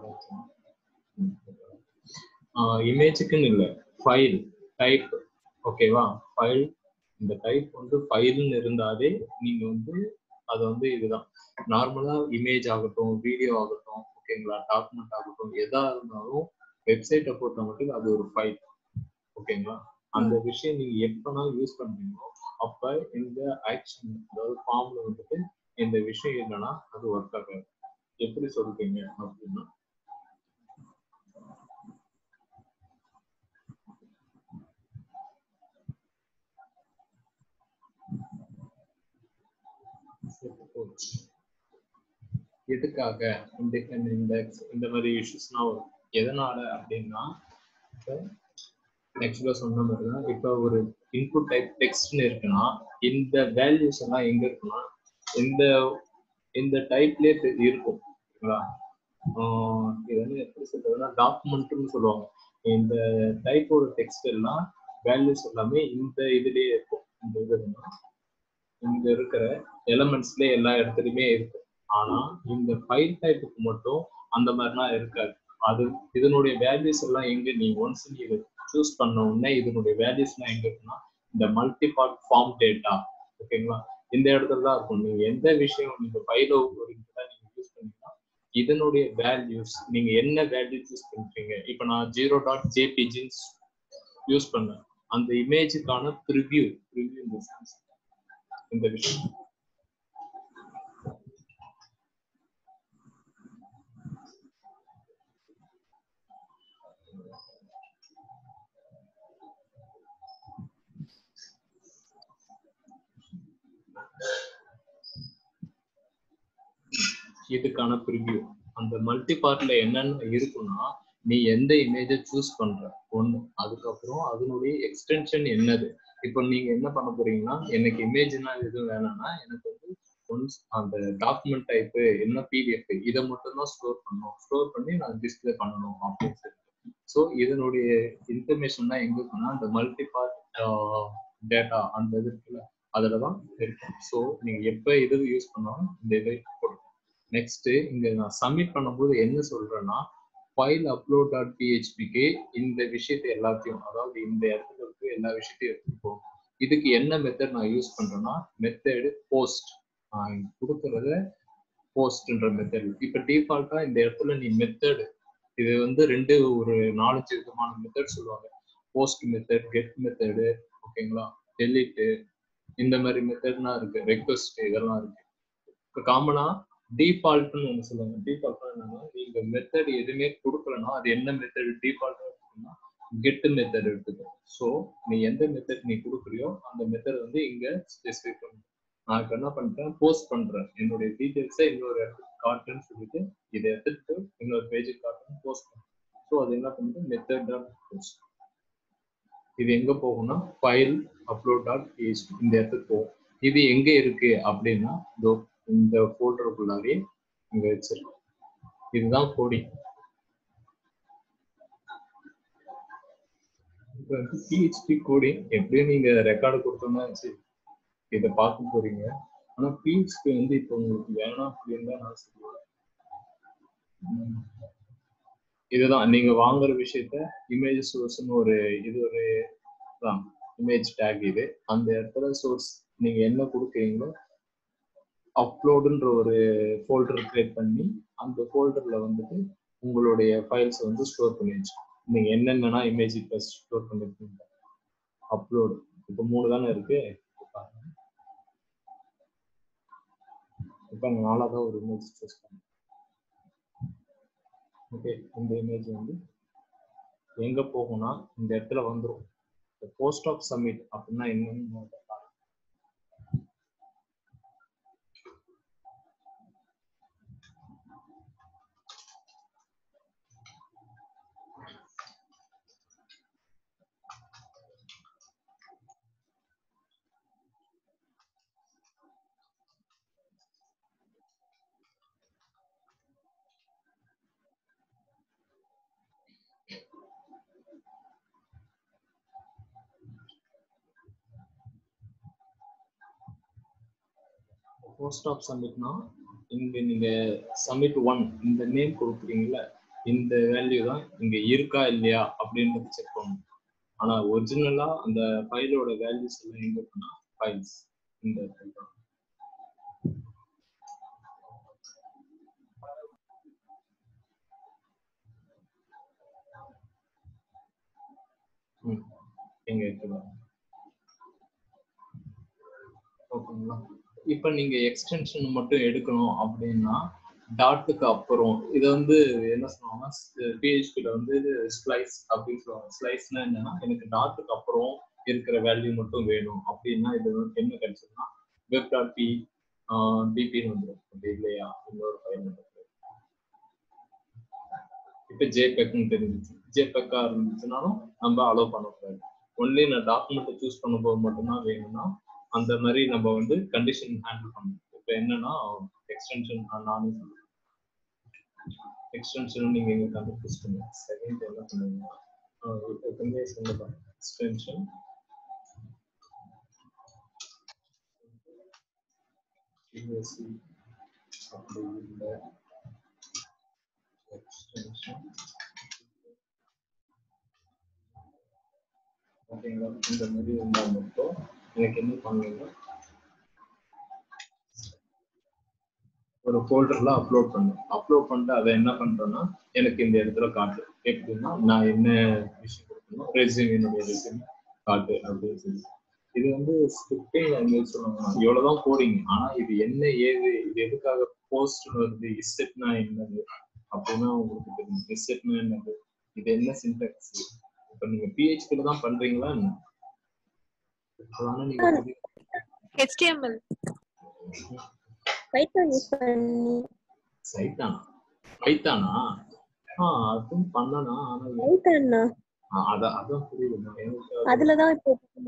இமேஜுக்குன்னு இல்லை file type ஓகேவா file இந்த டைப் வந்து ஃபைல்னு இருந்தாலே நீங்க வந்து அது வந்து இதுதான் நார்மலா இமேஜ் ஆகட்டும் வீடியோ ஆகட்டும் ஓகேங்களா டாக்குமெண்ட் ஆகட்டும் எதா இருந்தாலும் வெப்சைட்டை பொறுத்த மட்டும் அது ஒரு ஃபைல் ஓகேங்களா அந்த விஷயம் நீங்க எப்பனாலும் யூஸ் பண்றீங்களோ அப்ப இந்த ஆக்ஷன் அதாவது ஃபார்ம்ல வந்துட்டு இந்த விஷயம் இல்லைன்னா அது ஒர்க் ஆகாது எப்படி சொல்றீங்க அப்படின்னா எதுக்காக இந்த இந்த இந்த மாதிரி இஷ்யூஸ்லாம் வரும் எதனால அப்படின்னா ஆக்சுவலா சொன்ன மாதிரி தான் இப்போ ஒரு இன்புட் டைப் டெக்ஸ்ட்னு இருக்குன்னா இந்த வேல்யூஸ் எல்லாம் எங்க இருக்குன்னா இந்த இந்த டைப்லயே இருக்கும் ஓகேங்களா இது வந்து எப்படி சொல்றதுன்னா டாக்குமெண்ட்னு சொல்லுவாங்க இந்த டைப்போட டெக்ஸ்ட் எல்லாம் வேல்யூஸ் எல்லாமே இந்த இதுலயே இருக்கும் இந்த இது இங்க இருக்கிற எலமெண்ட்ஸ்லயே எல்லா இடத்துலயுமே இருக்கும் ஆனா இந்த ஃபைல் டைப்புக்கு மட்டும் அந்த மாதிரிலாம் இருக்காது அது இதனுடைய வேல்யூஸ் எல்லாம் எங்க நீ ஒன்ஸ் நீ இதை சூஸ் பண்ண உடனே இதனுடைய வேல்யூஸ் எல்லாம் எங்க இருக்குன்னா இந்த மல்டி பார்ட் ஃபார்ம் டேட்டா ஓகேங்களா இந்த இடத்துல தான் இருக்கும் நீங்க எந்த விஷயம் நீங்க ஃபைல ஒரு நீங்க யூஸ் பண்ணீங்கன்னா இதனுடைய வேல்யூஸ் நீங்க என்ன வேல்யூ சூஸ் பண்றீங்க இப்போ நான் ஜீரோ டாட் ஜேபிஜின்னு யூஸ் பண்ணேன் அந்த இமேஜுக்கான ப்ரிவியூ ப்ரிவியூ இந்த சென்ஸ் இந்த விஷயம் இதுக்கான ப்ரிவியூ அந்த மல்டி பார்ட்ல என்னென்ன இருக்குன்னா நீ எந்த இமேஜை சூஸ் பண்ற ஒண்ணு அதுக்கப்புறம் அதனுடைய எக்ஸ்டென்ஷன் என்னது இப்போ நீங்க என்ன பண்ண போறீங்கன்னா எனக்கு இமேஜ்னா எதுவும் வேணாம்னா எனக்கு வந்து ஒன்ஸ் அந்த டாக்குமெண்ட் டைப்பு என்ன பிடிஎஃப் இதை மட்டும் தான் ஸ்டோர் பண்ணணும் ஸ்டோர் பண்ணி நான் டிஸ்பிளே பண்ணணும் அப்படின்னு சொல்லி ஸோ இதனுடைய இன்ஃபர்மேஷன் தான் எங்க இருக்குன்னா அந்த மல்டி பார்ட் டேட்டா அந்த இது இருக்குல்ல அதில் தான் இருக்கும் ஸோ நீங்க எப்போ இது யூஸ் பண்ணாலும் இந்த இதை கொடுக்கும் நெக்ஸ்ட் இங்க நான் சப்மிட் பண்ணும்போது என்ன சொல்றேன்னா ஃபைல் அப்லோட் டாட் பிஹெச்பிக்கு இந்த விஷயத்தை எல்லாத்தையும் அதாவது இந்த இடத்துல இருக்கு எல்லா விஷயத்தையும் எடுத்துப்போம் இதுக்கு என்ன மெத்தட் நான் யூஸ் பண்றேன்னா மெத்தடு போஸ்ட் கொடுக்கறத போஸ்ட்ன்ற மெத்தட் இப்போ டிஃபால்ட்டா இந்த இடத்துல நீ மெத்தடு இது வந்து ரெண்டு ஒரு நாலஞ்சு விதமான மெத்தட் சொல்லுவாங்க போஸ்ட் மெத்தட் கெட் மெத்தடு ஓகேங்களா டெலிட்டு இந்த மாதிரி மெத்தட்லாம் இருக்கு ரெக்வஸ்ட் இதெல்லாம் இருக்கு இப்போ காமனா டிஃபால்ட்னு ஒன்று சொல்லுவாங்க டிஃபால்ட்னா என்னன்னா நீங்க மெத்தட் எதுவுமே கொடுக்கலன்னா அது என்ன மெத்தட் டிஃபால்ட்டா இருக்குன்னா கெட் மெத்தட் எடுத்துக்கோ ஸோ நீ எந்த மெத்தட் நீ கொடுக்குறியோ அந்த மெத்தட் வந்து இங்க ஸ்பெசிஃபை பண்ணும் நான் இப்போ என்ன பண்றேன் போஸ்ட் பண்றேன் என்னுடைய டீட்டெயில்ஸை இன்னொரு இடத்துக்கு காட்டுன்னு சொல்லிட்டு இதை எடுத்துட்டு இன்னொரு பேஜுக்கு காட்டுன்னு போஸ்ட் பண்ணுறேன் ஸோ அது என்ன பண்ணுது மெத்தட் டாட் போஸ்ட் இது எங்க போகும்னா ஃபைல் அப்லோட் டாட் இந்த இடத்துக்கு போகும் இது எங்க இருக்கு அப்படின்னா இதோ இந்த ஃபோல்டருக்குள்ளாவே இங்க வச்சிருக்கோம் இதுதான் கோடிங் இப்போ வந்து பிஹெச்பி கோடிங் எப்படியும் நீங்க ரெக்கார்டு கொடுத்தோம்னா சரி இதை பார்க்க போறீங்க ஆனா பிஹெச்பி வந்து இப்போ உங்களுக்கு வேணாம் அப்படின்னு தான் நான் சொல்லுவேன் இதுதான் நீங்க வாங்குற விஷயத்த இமேஜ் சோர்ஸ்னு ஒரு இது ஒரு தான் இமேஜ் டேக் இது அந்த இடத்துல சோர்ஸ் நீங்க என்ன கொடுக்குறீங்களோ அப்லோடுன்ற ஒரு ஃபோல்டர் கிரியேட் பண்ணி அந்த ஃபோல்டர்ல வந்துட்டு உங்களுடைய ஃபைல்ஸ் வந்து ஸ்டோர் பண்ணி வச்சுக்கோங்க நீங்க என்னென்னா இமேஜ் இப்போ ஸ்டோர் பண்ணிருக்கீங்க அப்லோடு இப்போ மூணு தானே இருக்கு இப்போ நாலாவது ஒரு இமேஜ் சூஸ் பண்ணேன் ஓகே இந்த இமேஜ் வந்து எங்க போகும்னா இந்த இடத்துல வந்துடும் போஸ்ட் ஆஃப் சப்மிட் அப்படின்னா என்னன்னு போஸ்ட் ஆஃப் சப்மிட்னா இங்க நீங்க சப்மிட் ஒன் இந்த நேம் கொடுக்குறீங்கல்ல இந்த வேல்யூ தான் இங்க இருக்கா இல்லையா அப்படின்றது செக் பண்ணணும் ஆனா ஒரிஜினலா அந்த ஃபைலோட வேல்யூஸ் எல்லாம் எங்க இருக்குன்னா ஃபைல்ஸ் இந்த இடத்துல தான். ம், எங்க இருக்குதா ஓகேங்களா இப்போ நீங்க எக்ஸ்டென்ஷன் மட்டும் எடுக்கணும் அப்படின்னா டாட்டுக்கு அப்புறம் இதை வந்து என்ன சொல்லுவாங்கன்னா பிஹெச்பியில் வந்து ஸ்லைஸ் அப்படின்னு சொல்லுவாங்க ஸ்லைஸ்னா என்னன்னா எனக்கு டாட்டுக்கு அப்புறம் இருக்கிற வேல்யூ மட்டும் வேணும் அப்படின்னா இது வந்து என்ன கிடைச்சதுன்னா வெப் டாட் பி பிபின்னு வந்துடும் அப்படி இல்லையா இன்னொரு ஃபைல் வந்துடும் இப்போ ஜேபெக்னு தெரிஞ்சிச்சு ஜேபெக்கா இருந்துச்சுனாலும் நம்ம அலோவ் பண்ணக்கூடாது ஒன்லி நான் டாக்குமெண்ட்டை சூஸ் பண்ணும்போது மட்டும்தான் வேணும்னா அந்த மாதிரி நம்ம வந்து கண்டிஷன் ஹேண்டில் பண்ணணும் இப்போ என்னன்னா எக்ஸ்டென்ஷன் நானே சொல்றேன் எக்ஸ்டென்ஷன் நீங்க இங்க கண்டுபிடிச்சு பண்ணுங்க செகண்ட் என்ன பண்ணுவீங்கன்னா இப்போ எப்பவுமே சொல்லுங்க எக்ஸ்டென்ஷன் பிஎஸ்சி அப்படி இல்லை எக்ஸ்டென்ஷன் ஓகேங்களா இந்த மாதிரி இருந்தால் மட்டும் எனக்கு என்ன பண்ணுவீங்க ஒரு ஃபோல்டர்ல அப்லோட் பண்ணேன் அப்லோட் பண்ணிட்டு அதை என்ன பண்றேன்னா எனக்கு இந்த இடத்துல காட்டு எப்படின்னா நான் என்ன விஷயம் கொடுக்கணும் ரெசியூம் என்னுடைய ரெசியூம் காட்டு அப்படின்னு சொல்லி இது வந்து ஸ்கிரிப்டிங் லாங்குவேஜ் சொல்லுவாங்க இவ்வளவுதான் கோடிங் ஆனா இது என்ன ஏது இது எதுக்காக போஸ்ட் வருது இஸ்டெட்னா என்னது அப்படின்னா உங்களுக்கு தெரியும் இஸ்டெட்னா என்னது இது என்ன சின்டாக்ஸ் இப்ப நீங்க பிஹெச்பில தான் பண்றீங்களா என்ன அதான நீங்க HTML பைத்தான் யூஸ் பண்ணி சைத்தானா பைத்தானா ஆ அதுவும் பண்ணனா ஆனா எ- பைத்தான்னா ஆ, அதான் அதான் புரியுதுமா எனக்கு அது அதுலதான் இப்போ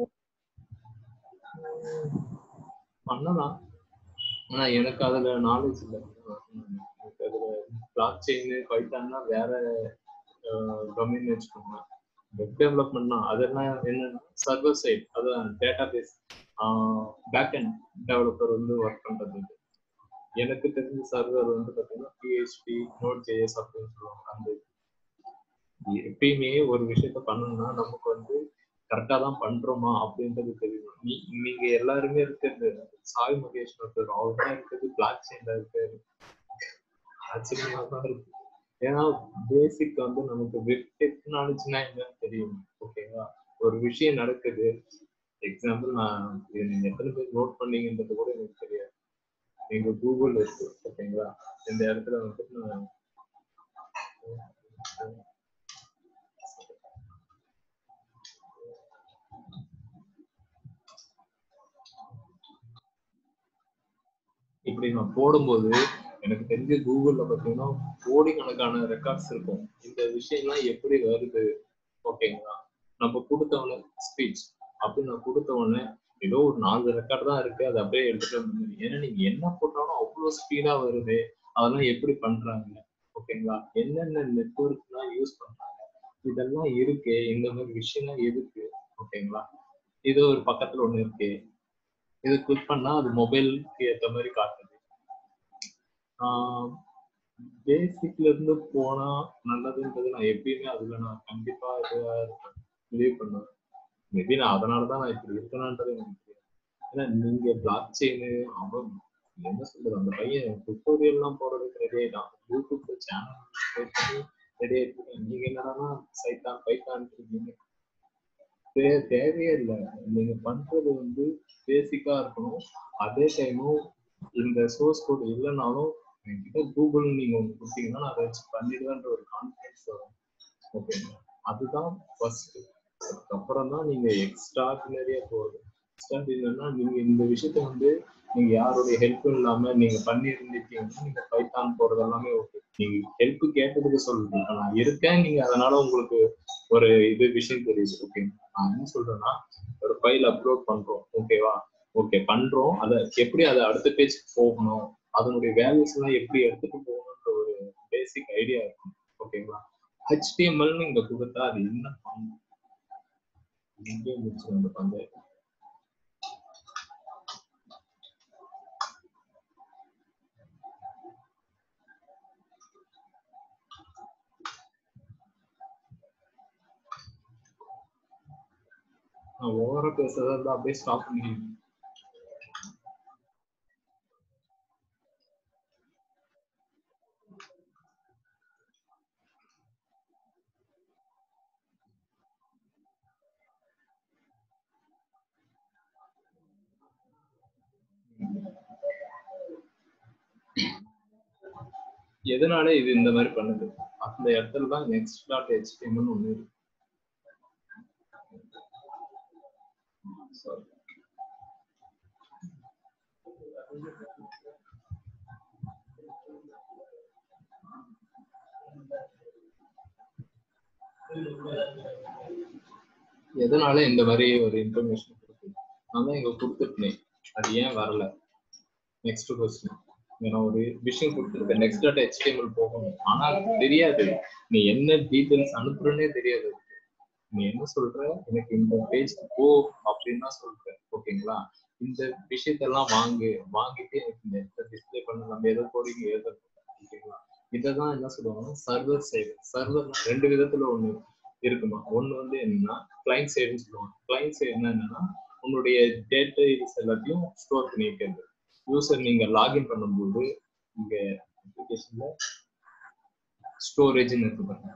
பண்ணலாம் ஆனா எனக்கு அதுல நாலேஜ் இல்லை எனக்கு அதுல பிளாக் செயின் பைத்தான்னா வேற டொமைன் வச்சுக்கோங்க வெப் டெவலப்மெண்ட்னா அதெல்லாம் என்னன்னா சர்வர் சைட் அதான் database backend developer வந்து ஒர்க் பண்றது இது. எனக்கு தெரிஞ்ச சர்வர் வந்து பார்த்தீங்கன்னா பிஹெச்பி நோட் ஜேஎஸ் அப்படின்னு சொல்லுவாங்க அந்த இது. எப்பயுமே ஒரு விஷயத்த பண்ணணும்னா நமக்கு வந்து கரெக்டா தான் பண்றோமா அப்படின்றது தெரியும் நீ நீங்க எல்லாருமே இருக்கிறது சாய் மகேஷ் ஒருத்தர் அவர் தான் இருக்கிறது பிளாக் செயின்ல இருக்காரு ஆச்சரியமா தான் இருக்கு ஏன்னா பேசிக் வந்து நமக்கு வெப் டெக்னாலஜினா என்னன்னு தெரியும் ஓகேவா ஒரு விஷயம் நடக்குது எக்ஸாம்பிள் நான் இது நீங்க எத்தனை பேர் நோட் பண்ணீங்கன்றது கூட எனக்கு தெரியாது எங்க கூகுள் இருக்கு ஓகேங்களா இந்த இடத்துல வந்து நான் இப்படி நான் போடும்போது எனக்கு தெரிஞ்ச கூகுள்ல பாத்தீங்கன்னா கோடிக்கணக்கான ரெக்கார்ட்ஸ் இருக்கும் இந்த விஷயம்லாம் எப்படி வருது ஓகேங்களா நம்ம கொடுத்தவன ஸ்பீச் அப்படி நான் கொடுத்தவொடனே ஏதோ ஒரு நாலு ரெக்கார்ட் தான் இருக்கு அதை அப்படியே எடுத்துட்டு வந்து ஏன்னா நீங்க என்ன போட்டாலும் அவ்வளவு ஸ்பீடா வருது அதெல்லாம் எப்படி பண்றாங்க ஓகேங்களா என்னென்ன நெட்ஒர்க்லாம் யூஸ் பண்றாங்க இதெல்லாம் இருக்கு இந்த மாதிரி விஷயம்லாம் எதுக்கு ஓகேங்களா இது ஒரு பக்கத்துல ஒண்ணு இருக்கு இது கிளிக் பண்ணா அது மொபைலுக்கு ஏத்த மாதிரி காட்டுது பேசிக்ல இருந்து போனா நல்லதுன்றது நான் எப்பயுமே அதுல நான் கண்டிப்பா இதுவா பிலீவ் பண்ணுவேன் மேபி நான் அதனாலதான் நான் இப்படி இருக்கணுன்றது எனக்கு தெரியும் ஏன்னா நீங்க பிளாக் செயின் அவன் என்ன சொல்றது அந்த பையன் டுட்டோரியல் எல்லாம் போறதுக்கு ரெடி ஆயிட்டான் யூடியூப்ல சேனல் பண்ணி ரெடி ஆயிட்டு நீங்க என்னடான்னா சைத்தான் பைத்தான் இருக்கீங்க தே- தேவையே இல்லை நீங்க பண்றது வந்து பேசிக்கா இருக்கணும் அதே டைமும் இந்த சோர்ஸ் கோட் இல்லைனாலும் என்கிட்ட கூகுள் நீங்க ஒன்று கொடுத்தீங்கன்னா நான் அதை வச்சு பண்ணிடுவேன்ற ஒரு கான்ஃபிடன்ஸ் வரும் ஓகேங்களா அதுதான் ஃபர்ஸ்ட் அதுக்கப்புறம் தான் நீங்க எக்ஸ்ட்ராடினரியா போகுது எக்ஸ்ட்ராடினரினா நீங்க இந்த விஷயத்த வந்து நீங்க யாருடைய ஹெல்ப்பும் இல்லாம நீங்க பண்ணி இருந்திருக்கீங்கன்னா நீங்க பைத்தான் போறது எல்லாமே ஓகே நீங்க ஹெல்ப் கேட்டதுக்கு சொல்லுங்க நான் இருக்கேன் நீங்க அதனால உங்களுக்கு ஒரு இது விஷயம் தெரியுது ஓகே நான் என்ன சொல்றேன்னா ஒரு ஃபைல் அப்லோட் பண்றோம் ஓகேவா ஓகே பண்றோம் அதை எப்படி அதை அடுத்த பேஜ்க்கு போகணும் அதனுடைய வேல்யூஸ் எல்லாம் எப்படி எடுத்துட்டு போகணுன்ற ஒரு பேசிக் ஐடியா இருக்கும் ஓகேங்களா ஹெச்டிஎம்எல்னு இங்க கொடுத்தா அது என்ன பண்ணும் இங்கே முடிச்சு அந்த பஞ்சாயத்து நான் ஓவரா பேசுறதா இருந்தா அப்படியே ஸ்டாப் பண்ணிடுங்க எதனால இது இந்த மாதிரி பண்ணுது அந்த இடத்துல தான் நெக்ஸ்ட் டாட் ஹெச்டிஎம்னு ஒண்ணு இருக்கு Sorry. எதனால இந்த மாதிரி ஒரு இன்ஃபர்மேஷன் கொடுக்குது நான் தான் இங்க கொடுத்துருக்கேன் அது ஏன் வரல நெக்ஸ்ட் கொஸ்டின் நான் ஒரு விஷயம் கொடுத்துருக்கேன் நெக்ஸ்ட் டாட் ஹெச்டிஎம்எல் போகணும் ஆனா அது தெரியாது நீ என்ன டீடைல்ஸ் அனுப்புறனே தெரியாது அதுக்கு. நீ என்ன சொல்ற எனக்கு இந்த பேஜ் போ அப்படின்னு தான் சொல்ற ஓகேங்களா இந்த விஷயத்தெல்லாம் வாங்கு வாங்கிட்டு எனக்கு இந்த இடத்த டிஸ்பிளே பண்ண நம்ம எதை போடுங்க எதை ஓகேங்களா இததான் என்ன சொல்லுவாங்க சர்வர் சைடு சர்வர் ரெண்டு விதத்துல ஒண்ணு இருக்குமா ஒண்ணு வந்து என்னன்னா கிளைண்ட் சைடுன்னு சொல்லுவாங்க கிளைண்ட் சைடு என்னன்னா உன்னுடைய டேட்டாஸ் எல்லாத்தையும் ஸ்டோர் பண்ணி வைக்கிறது யூசர் நீங்க லாகின் பண்ணும்போது இங்க அப்ளிகேஷன்ல ஸ்டோரேஜ்னு இருக்கு பாருங்க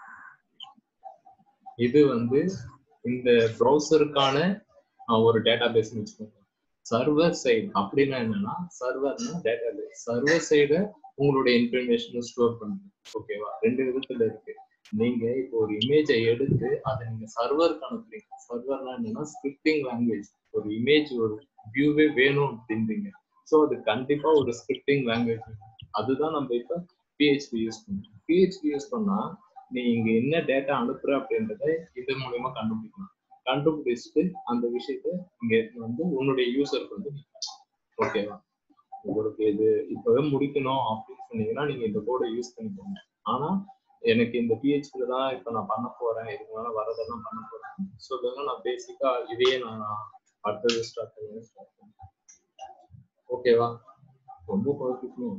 இது வந்து இந்த ப்ரௌசருக்கான ஒரு டேட்டா பேஸ்னு வச்சுக்கோங்க சர்வர் சைடு அப்படின்னா என்னன்னா சர்வர்னா டேட்டா பேஸ் சர்வர் சைடு உங்களுடைய இன்ஃபர்மேஷன் ஸ்டோர் பண்ணுது ஓகேவா ரெண்டு விதத்துல இருக்கு நீங்க இப்போ ஒரு இமேஜை எடுத்து அதை நீங்க சர்வருக்கு அனுப்புறீங்க சர்வர்னா என்னன்னா ஸ்கிரிப்டிங் லாங்குவேஜ் ஒரு இமேஜ் ஒரு வியூவே வேணும் அப்படின்றீங்க ஸோ அது கண்டிப்பா ஒரு ஸ்கிரிப்டிங் லாங்குவேஜ் அதுதான் நம்ம இப்ப பிஹெச்பி யூஸ் பண்றோம் பிஹெச்பி யூஸ் பண்ணா நீ இங்க என்ன டேட்டா அனுப்புற அப்படின்றத இது மூலியமா கண்டுபிடிக்கலாம் கண்டுபிடிச்சிட்டு அந்த விஷயத்த இங்க எடுத்துட்டு வந்து உன்னுடைய யூசருக்கு வந்து ஓகேவா உங்களுக்கு இது இப்பவே முடிக்கணும் அப்படின்னு சொன்னீங்கன்னா நீங்க இந்த கோடை யூஸ் பண்ணிக்கோங்க ஆனா எனக்கு இந்த பிஹெச்பில தான் இப்ப நான் பண்ண போறேன் இதுக்கு மேல வரதெல்லாம் பண்ண போறேன் சொல்லுங்க நான் பேசிக்கா இதையே நான் அடுத்தது ஸ்டார்ட் பண்ணி ஸ்டார்ட் பண்ணேன் ஓகேவா ரொம்ப குழப்பிக்கணும்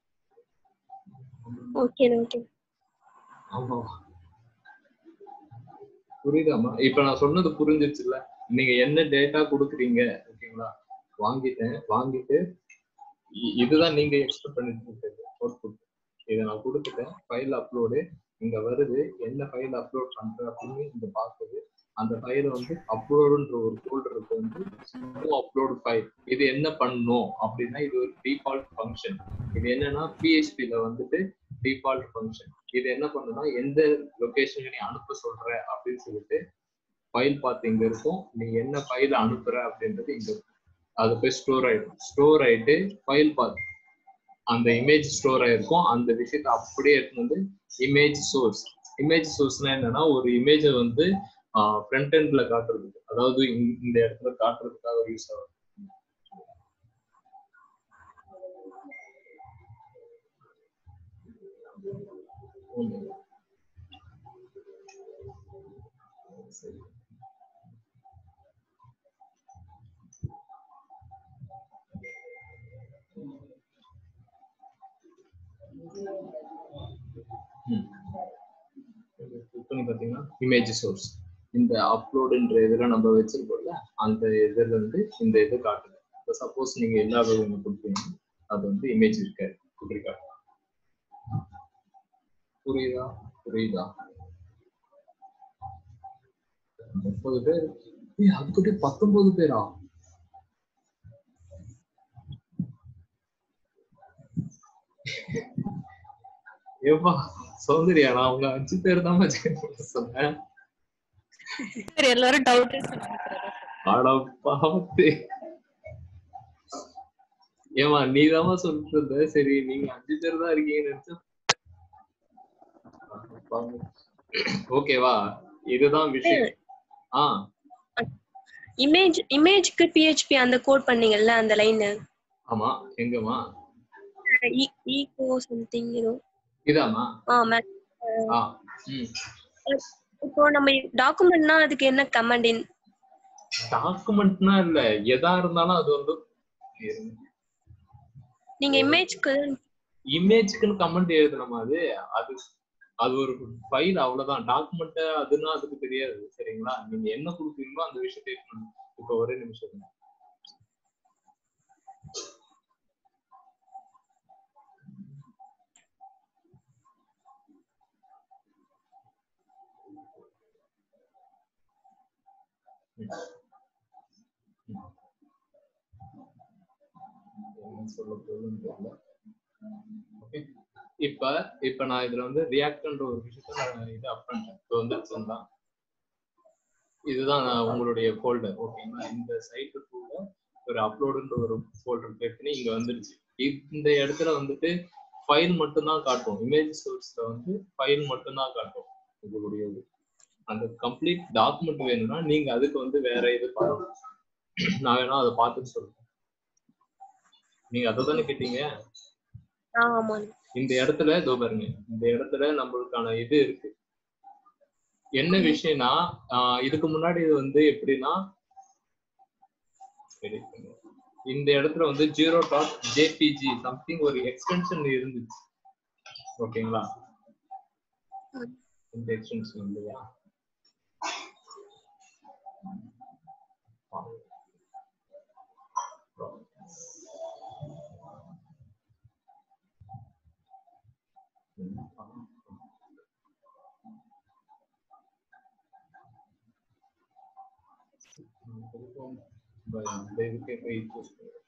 ஓகே ஓகே ஆமா புரியுதாமா இப்ப நான் சொன்னது புரிஞ்சிச்சுல்ல நீங்க என்ன டேட்டா கொடுக்குறீங்க ஓகேங்களா வாங்கிட்டேன் வாங்கிட்டு இ- இதுதான் நீங்க எக்ஸ்பெக்ட் பண்ணிட்டு இருக்கிறது அவுட்புட் இதை நான் கொடுத்துட்டேன் ஃபைல் அப்லோடு இங்க வருது என்ன ஃபைல் அப்லோட் பண்ற அப்படின்னு இங்க பாக்குது அந்த ஃபைல வந்து அப்லோடுன்ற ஒரு ஃபோல்டருக்கு வந்து அப்லோட் ஃபைல் இது என்ன பண்ணும் அப்படின்னா இது ஒரு டிஃபால்ட் ஃபங்க்ஷன் இது என்னன்னா பிஹெச்பில வந்துட்டு டிஃபால்ட் ஃபங்க்ஷன் இது என்ன பண்ணுன்னா எந்த லொகேஷனுக்கு நீ அனுப்ப சொல்ற அப்படின்னு சொல்லிட்டு ஃபைல் பார்த்து இங்க இருக்கும் நீ என்ன ஃபைல் அனுப்புற அப்படின்றது இங்க இருக்கும் அது போய் ஸ்டோர் ஆயிடும் ஸ்டோர் ஆயிட்டு ஃபைல் பார்த்து அந்த இமேஜ் ஸ்டோர் ஆயிருக்கும் அந்த விஷயத்த அப்படியே எடுத்து வந்து இமேஜ் சோர்ஸ் இமேஜ் சோர்ஸ்னா என்னன்னா ஒரு இமேஜை வந்து ஃப்ரண்ட் எண்ட்ல காட்டுறதுக்கு அதாவது இந்த- இந்த இடத்துல காட்டுறதுக்காக யூஸ் ஆகும் ம். சரி ம். click பண்ணி பார்த்தீங்கன்னா இமேஜ் சோர்ஸ் இந்த அப்லோடுன்ற இதில் நம்ம வச்சிருக்கோம்ல அந்த இதுல இருந்து இந்த இது காட்டுது இப்போ சப்போஸ் நீங்க எல்லா ஒன்று கொடுத்தீங்க அது வந்து இமேஜ் இருக்காது இப்படி காட்டும் புரியுதா புரியுதா முப்பது பேர் ஏய் அதுக்கிட்ட பத்தொன்பது பேரா ஏப்பா சௌந்தர்யா நான் அவங்க அஞ்சு பேர் தான் சொன்னேன் சார் எல்லாரும் டவுட் சொன்னாங்க அட பாவத்தே ஏமா நீதாம்மா சொல்லிட்டு இருந்த சரி நீங்க அஞ்சு பேர் தான் இருக்கீங்கன்னு நினைச்சு ஓகேவா இதுதான் விஷயம் ஆ இமேஜ் இமேஜ்க்கு பிஹெச்பி அந்த கோட் பண்ணீங்கல்ல அந்த லைன் ஆமா எங்கம்மா ஈகோ சம்திங் ஏதோ இதாம்மா ஆ மேம் ஆ ம் இப்போ நம்ம டாக்குமெண்ட்னா அதுக்கு என்ன கமாண்ட் டாக்குமெண்ட்னா இல்ல எதா இருந்தாலும் அது வந்து நீங்க இமேஜ்க்கு இமேஜ்க்குன்னு கமெண்ட் எழுதணுமா அது அது அது ஒரு ஃபைல் அவ்வளவுதான் டாக்குமெண்ட் அதுன்னா அதுக்கு தெரியாது சரிங்களா நீங்க என்ன கொடுக்குறீங்களோ அந்த விஷயத்தை இருக்கணும் இப்போ ஒரே நிமிஷம் இருங்க. ம். ம். என்ன சொல்ல போகுதுன்னு தெரியல ஓகே இப்ப இப்ப நான் இதுல வந்து ரியாக்ட்ன்ற ஒரு விஷயத்த நான் இது அப் பண்ணிட்டேன் இப்போ வந்து சொன்னா இதுதான் நான் உங்களுடைய ஃபோல்டர் ஓகேங்களா இந்த சைட்டுக்குள்ள ஒரு அப்லோடுன்ற ஒரு ஃபோல்டர் கிரியேட் பண்ணி இங்க வந்துருச்சு இந்த இடத்துல வந்துட்டு ஃபைல் மட்டும்தான் காட்டும் இமேஜ் சோர்ஸ்ல வந்து ஃபைல் மட்டும்தான் காட்டும் உங்களுடைய இது அந்த கம்ப்ளீட் டாக்குமெண்ட் வேணும்னா நீங்க அதுக்கு வந்து வேற இது பண்ணணும் நான் வேணா அதை பார்த்துட்டு சொல்றேன் நீங்க அதை தானே கேட்டீங்க ஆ ஆமாண்ணா இந்த இடத்துல இதோ பாருங்க இந்த இடத்துல நம்மளுக்கான இது இருக்கு என்ன விஷயம்னா ஆஹ் இதுக்கு முன்னாடி இது வந்து எப்படின்னா edit பண்ணுங்க. இந்த இடத்துல வந்து ஜீரோ டாட் ஜேபிஜி சம்திங் ஒரு எக்ஸ்டென்ஷன் இருந்துச்சு ஓகேங்களா ம். இந்த எக்ஸ்டென்ஷன் இல்லையா இந்த இதுக்கே போய் choose பண்ணுங்க.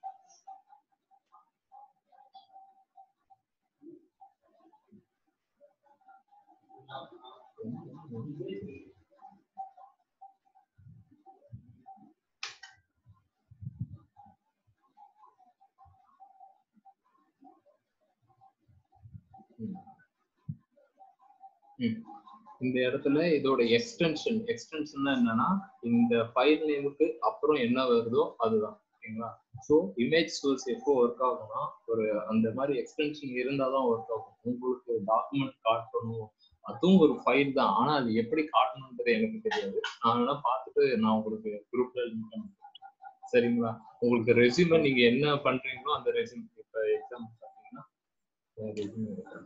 ம். ம். இந்த இடத்துல இதோட எக்ஸ்டென்ஷன் எக்ஸ்டென்ஷன் என்னன்னா இந்த ஃபைல் நேமுக்கு அப்புறம் என்ன வருதோ அதுதான் ஓகேங்களா ஸோ இமேஜ் சோர்ஸ் எப்போ ஒர்க் ஆகும்னா ஒரு அந்த மாதிரி எக்ஸ்டென்ஷன் இருந்தால் தான் ஒர்க் ஆகும் உங்களுக்கு டாக்குமெண்ட் காட்டணும் அதுவும் ஒரு ஃபைல் தான் ஆனா அது எப்படி காட்டணுன்றது எனக்கு தெரியாது நான் வேணா பார்த்துட்டு நான் உங்களுக்கு குரூப்ல லிங்க் பண்ணுறேன் சரிங்களா உங்களுக்கு ரெஸ்யூமே நீங்க என்ன பண்றீங்களோ அந்த ரெஸ்யூம் இப்போ எக்ஸாம் பார்த்தீங்கன்னா ரெஸ்யூமே இருக்கு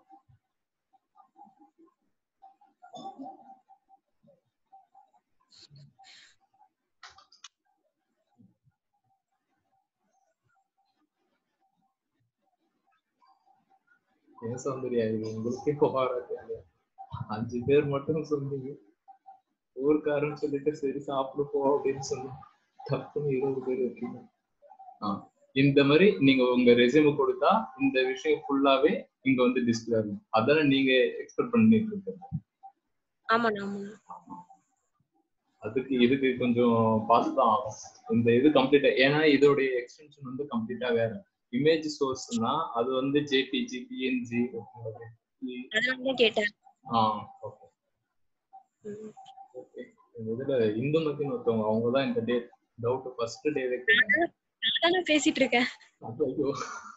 ஏன் சௌந்தர்யா இது உங்களுக்கே கோவம் இல்லையா அஞ்சு பேர் மட்டும் சொன்னீங்க ஊர்க்காரன்னு சொல்லிட்டு சரி சாப்பிடு போ அப்படின்னு சொல்லி தப்புன்னு இருபது பேர் இருக்கீங்க ஆ இந்த மாதிரி நீங்க உங்க ரெசியூம் கொடுத்தா இந்த விஷயம் ஃபுல்லாவே இங்க வந்து டிஸ்பிளே ஆகும் அதானே நீங்க எக்ஸ்பெக்ட் பண்ணிட்டு இருக்கிறது ஆமாண்ணா ஆமாண்ணா அதுக்கு இதுக்கு கொஞ்சம் பார்த்து தான் ஆகும் இந்த இது கம்ப்ளீட்டா ஏன்னா இதோடைய எக்ஸ்டென்ஷன் வந்து கம்ப்ளீட்டா வேற இமேஜ் சோர்ஸ்னா அது வந்து ஜேபிஜி பிஎன்ஜி அதனால தான் கேட்டேன் ஆ ஓகே ம். ஓகே இதுல இந்துமதின்னு ஒருத்தவங்க அவங்க தான் இந்த டே டவுட் ஃபர்ஸ்ட் டே வைக்கிறாங்க நான் தானே பேசிட்டு இருக்கேன் ஐயோ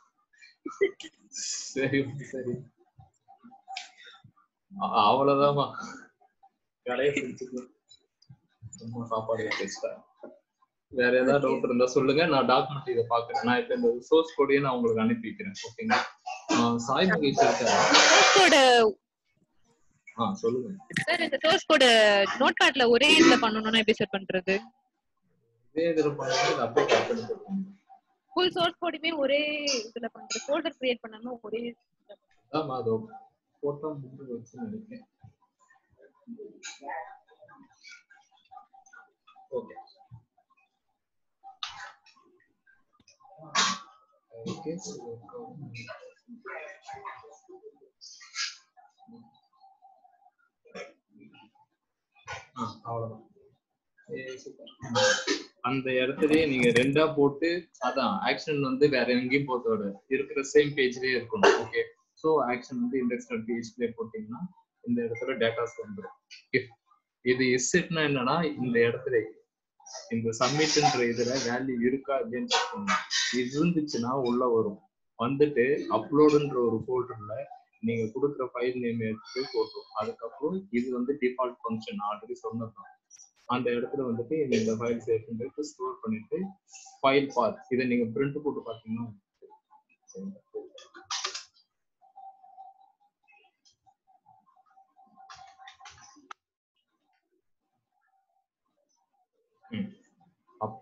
சரி சரி அ- அவ்வளவுதாம்மா கடையை பிடிச்சிக்கலாம் சும்மா சாப்பாடு பேசிட்டேன் வேற ஏதாவது டவுட் இருந்தா சொல்லுங்க நான் டாக்குமெண்ட் இதை பாக்குறேன் நான் இப்ப இந்த சோர்ஸ் கோடையே நான் உங்களுக்கு அனுப்பி வைக்கிறேன் ஓகேங்களா ஆ, சாய் மகேஷ் இருக்காரு சோர்ஸ் கோடு ஆ சொல்லுங்க சார் இந்த சோர்ஸ் கோடு நோட் பேட்ல ஒரே இதுல பண்ணணும்னா எப்படி சார் பண்றது இதே இதுல பண்ணுங்க இதை அப்படியே கட் பண்ணி போட்டுருங்க ஃபுல் சோர்ஸ் கோடுமே ஒரே இதுல பண்றது ஃபோல்டர் கிரியேட் பண்ணாம ஒரே ஆமா அது போட்டோ முடிஞ்சு வச்சு நினைக்கிறேன் ஓகே ஓகே ஆ அவ்வளவுதான் ஏய், super. அந்த இடத்துலயே நீங்க ரெண்டா போட்டு அதான் ஆக்ஷன் வந்து வேற எங்கேயும் போத்தோட இருக்கிற சேம் பேஜ்லயே இருக்கணும் ஓகே ஸோ ஆக்ஷன் வந்து இண்டெக்ஸ் டாட் பிஹெச்பிலே போட்டீங்கன்னா இந்த இடத்துல டேட்டாஸ் வந்துடும் இஃப் இது இஸ்ட்னா என்னன்னா இந்த இடத்துல இந்த சப்மிட்ன்ற இதுல வேல்யூ இருக்கா அப்படின்னு check பண்ணணும் இது இருந்துச்சுன்னா உள்ள வரும் வந்துட்டு அப்லோடுன்ற ஒரு ஃபோல்டர்ல நீங்க கொடுக்குற ஃபைல் நேம் எடுத்து போட்டோம் அதுக்கப்புறம் இது வந்து டிஃபால்ட் ஃபங்க்ஷன் ஆல்ரெடி சொன்னதுதான் அந்த இடத்துல வந்துட்டு இந்த ஃபைல் சேவ் பண்ணிட்டு ஸ்டோர் பண்ணிட்டு ஃபைல் பாத் இதை நீங்க பிரிண்ட் போட்டு பார்த்தீங்கன்னா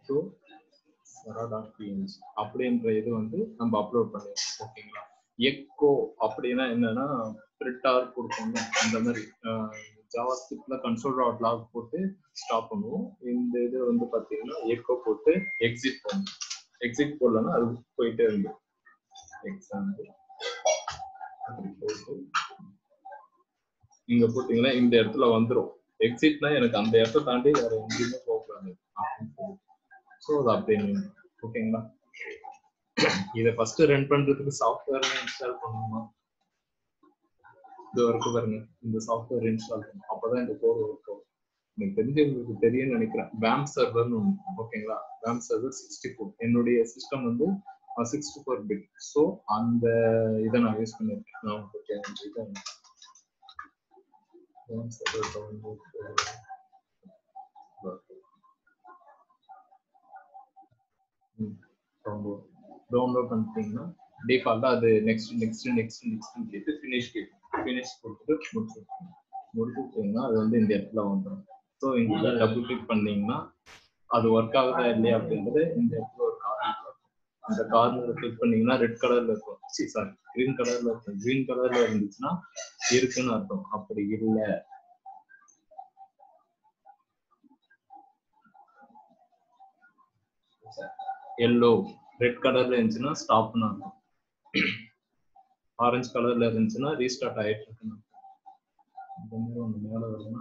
ஸோ சரா.png அப்படின்ற இது வந்து நம்ம அப்லோட் பண்ணிருக்கோம் ஓகேங்களா எக்கோ அப்படின்னா என்னன்னா பிரிட்டார் கொடுக்கணும் அந்த மாதிரி ஜாவா ஸ்கிரிப்ட்ல கன்சோல் டாட் லாக் போட்டு ஸ்டாப் பண்ணுவோம் இந்த இது வந்து பாத்தீங்கன்னா எக்கோ போட்டு எக்ஸிட் பண்ணும் எக்ஸிட் போடலன்னா அது போயிட்டே இருந்து எக்ஸாம்பிள் அப்படி போயிட்டு இங்க போட்டீங்கன்னா இந்த இடத்துல வந்துரும் எக்ஸிட்னா எனக்கு அந்த இடத்த தாண்டி வேற எங்கேயுமே போகக்கூடாது அப்படின்னு சொல்லி ஸோ அது அப்படியே ஓகேங்களா இதை ஃபர்ஸ்ட் ரன் பண்றதுக்கு சாஃப்ட்வேர் இன்ஸ்டால் பண்ணணுமா இது வரைக்கும் பாருங்க இந்த சாஃப்ட்வேர் இன்ஸ்டால் பண்ணணும் அப்பதான் இந்த கோட் ஒர்க் ஆகும் எனக்கு தெரிஞ்சு உங்களுக்கு தெரியும்னு நினைக்கிறேன் வேம் சர்வர்னு ஒன்று ஓகேங்களா வேம் சர்வர் சிக்ஸ்டி ஃபோர் என்னுடைய சிஸ்டம் வந்து சிக்ஸ்டி ஃபோர் பிட் ஸோ அந்த இதை நான் யூஸ் பண்ணியிருக்கேன் நான் உங்களுக்கு இதை வேம் சர்வர் டவுன்லோட் டவுன்லோட் டவுன்லோட் பண்ணிட்டீங்கன்னா டிஃபால்ட்டா அது நெக்ஸ்ட் நெக்ஸ்ட் நெக்ஸ்ட் நெக்ஸ்ட் கேட்டு ஃபினிஷ் கேட்டு ஃபினிஷ் கொடுத்துட்டு முடிச்சுருக்கோம் முடிச்சுட்டீங்கன்னா அது வந்து இந்த இடத்துல வந்துடும் ஸோ இங்க டபுள் கிளிக் பண்ணீங்கன்னா அது ஒர்க் ஆகுதா இல்லையா அப்படின்றது இந்த இடத்துல ஒரு கார்னர் அந்த கார்னர் கிளிக் பண்ணீங்கன்னா ரெட் கலர்ல இருக்கும் சாரி கிரீன் கலர்ல இருக்கும் கிரீன் கலர்ல இருந்துச்சுன்னா இருக்குன்னு அர்த்தம் அப்படி இல்லை எல்லோ ரெட் கலர்ல இருந்துச்சுன்னா ஸ்டாப்னு அர்த்தம் ஆரஞ்சு கலர்ல இருந்துச்சுன்னா ரீஸ்டார்ட் ஆயிட்டு இருக்குன்னு ஒன்று மேல வருதுன்னா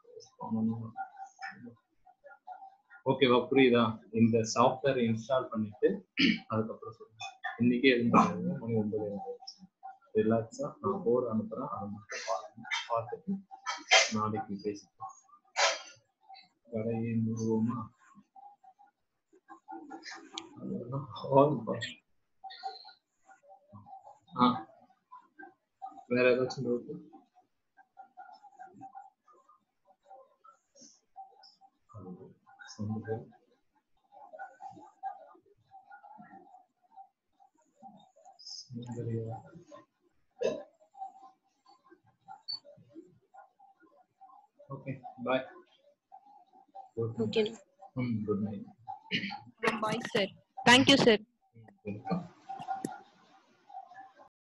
ஓகேவா புரியுதா இந்த சாஃப்ட்வேர் இன்ஸ்டால் பண்ணிட்டு அதுக்கப்புறம் சொல்லுங்க இன்னைக்கே இருந்தாங்க மணி ஒன்பது ரிலாக்ஸா நான் கோட் அனுப்புறேன் அதை மட்டும் பாருங்க பார்த்துட்டு நாளைக்கு பேசிக்கலாம் கடையை நிறுவமா ஆ வேற ஏதாச்சும் டவுட் சொல்லுங்க சுந்தரியா okay bye okay hmm good night bye sir thank you sir welcome